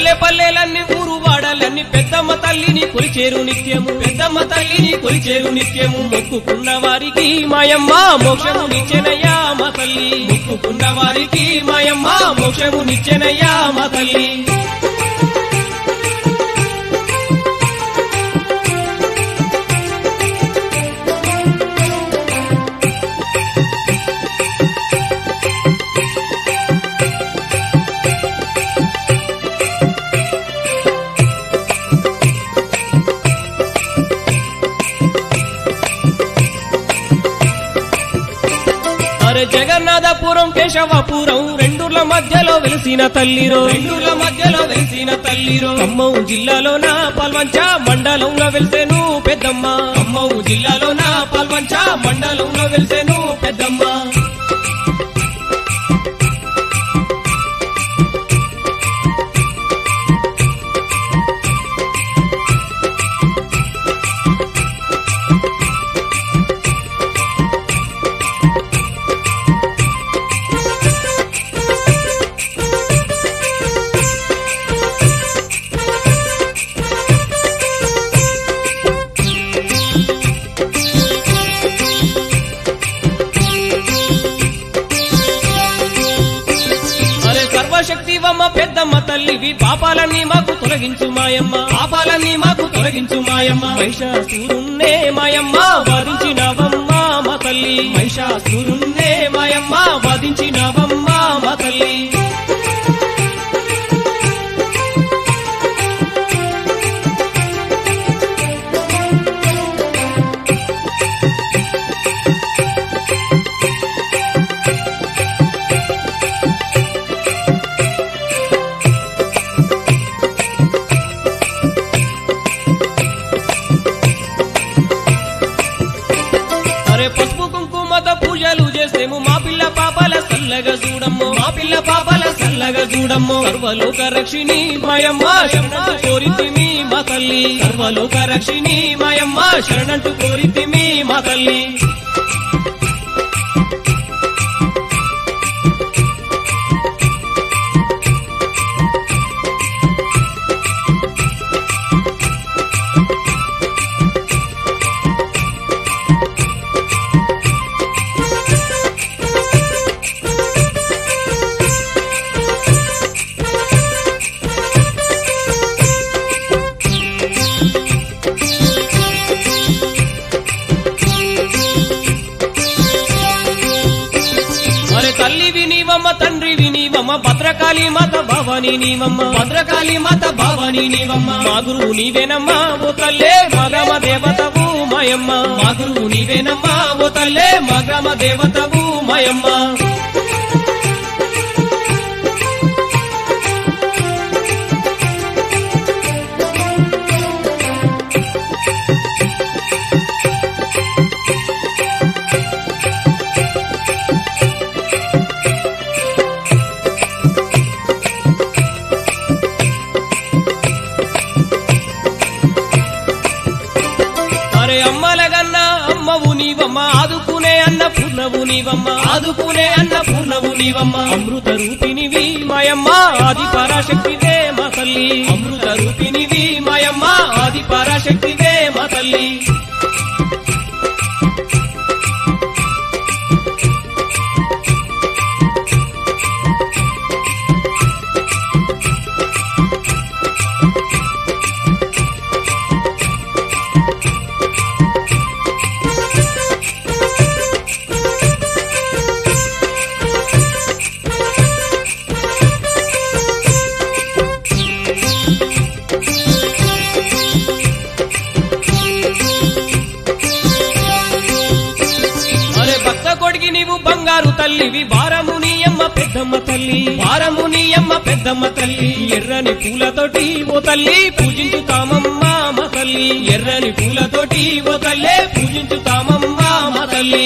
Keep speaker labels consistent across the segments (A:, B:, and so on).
A: పల్లె పల్లెలన్నీ ఊరు వాడలన్నీ పెద్దమ్మ తల్లిని కొలిచేరు నిత్యము పెద్దమ్మ తల్లిని కొలిచేరు నిత్యము మొక్కుకున్న వారికి మాయమ్మ మోక్షము నిచ్చెనయ్యా మా తల్లి మొక్కుకున్న వారికి మాయమ్మ మోక్షము నిచ్చెనయ్యా మా తల్లి అరే జగన్నాథపురం కేశవపురం రెండుల మధ్యలో వెలిసిన తల్లిరో రెండుల మధ్యలో వెలిసిన తల్లిరో ఖమ్మం జిల్లాలోన పాల్వంచ మండలంలో వెలిసేను పెద్దమ్మ ఖమ్మం జిల్లాలోన పాల్వంచ మండలంలో వెలిసేను పెద్దమ్మ అరే సర్వశక్తివమ్మ పెద్దమ్మ తల్లివి పాపాలన్నీ మాకు తొలగించు మాయమ్మ పాపాలన్నీ మాకు తొలగించు మాయమ్మ మహిషాసురున్నే మాయమ్మ వాదించినవమ్మ మా తల్లి మహిషాసురున్నే మాయమ్మ వాదించినవమ్మ మా తల్లి అరే పసుపు కుంకుమతో పూజలు చేసేము మా పిల్ల పాపాల సల్లగా చూడమ్ము మా పిల్ల పాపాల సల్లగా చూడమ్ము సర్వలోక రక్షిణి మాయమ్మ శరణంటూ కోరితిమి మా తల్లి సర్వలోక రక్షిణి మాయమ్మ శరణంటూ కోరితిమి మా తల్లి అరే తల్లి వినివమ్మ తండ్రి వినివమ్మ భద్రకాళి మాత భవాని నీవమ్మ భద్రకాళి మాత భవాని నీవమ్మ మా గురువు నీవేనమ్మా ఓ తల్లే మా గ్రామ దేవతవు మాయమ్మ మా గురువు నీవేనమ్మా ఓ తల్లే మా గ్రామ దేవతవు మాయమ్మ అరే అమ్మలగన్నా అమ్మవు నీవమ్మ ఆదుకునే అన్న పూర్ణవు నీవమ్మ ఆదుకునే అన్న పూర్ణవు నీవమ్మ అమృత రూపినివి మాయమ్మ ఆది పరాశక్తివే మా తల్లి అమృత రూపినివి మాయమ్మ ఆది పరాశక్తివే మా తల్లి అరే భక్త కొడికి నీవు బంగారు తల్లివి భారము నీ అమ్మ పెద్దమ్మ తల్లి భారము నీ అమ్మ పెద్దమ్మ తల్లి ఎర్రని పూలతోటి ఓ తల్లి పూజించుతామమ్మ మా తల్లి ఎర్రని పూలతోటి ఓ తల్లే పూజించుతామమ్మ మా తల్లి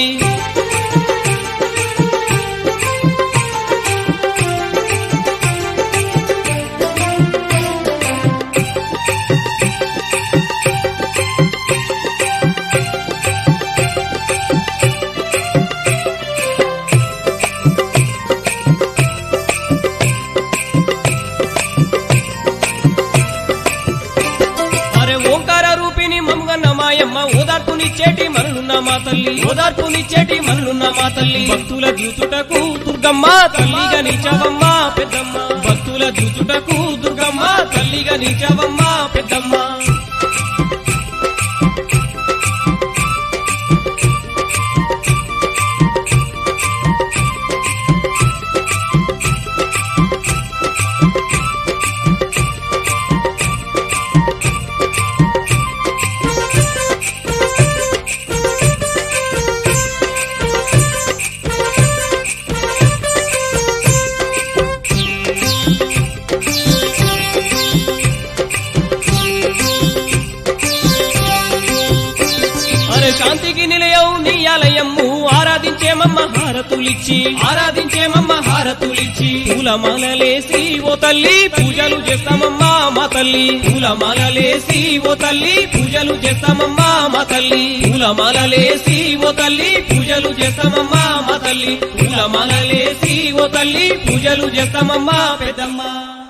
A: మా తల్లి ఓదార్పునిచ్చేటి మల్లున్న మా తల్లి భక్తుల జూచుటకు దుర్గమ్మ తల్లిగా నిచవమ్మ పెద్దమ్మ భక్తుల జూచుటకు దుర్గమ్మ తల్లిగా నిచవమ్మ పెద్దమ్మ అరే శాంతికి నిలయం నీ ఆలయము ఆరాధించేమమ్మ హారతులిచ్చి ఆరాధించేమమ్మ హారతులిచ్చి పూలమాలలేసి ఓ తల్లి పూజలు చేస్తామమ్మా మా తల్లి పూలమాలలేసి ఓ తల్లి పూజలు చేస్తామమ్మా మా తల్లి పూలమాలలేసి ఓ తల్లి పూజలు చేస్తామమ్మా మా తల్లి పూలమాలలేసి ఓ తల్లి పూజలు చేస్తామమ్మా పెద్దమ్మ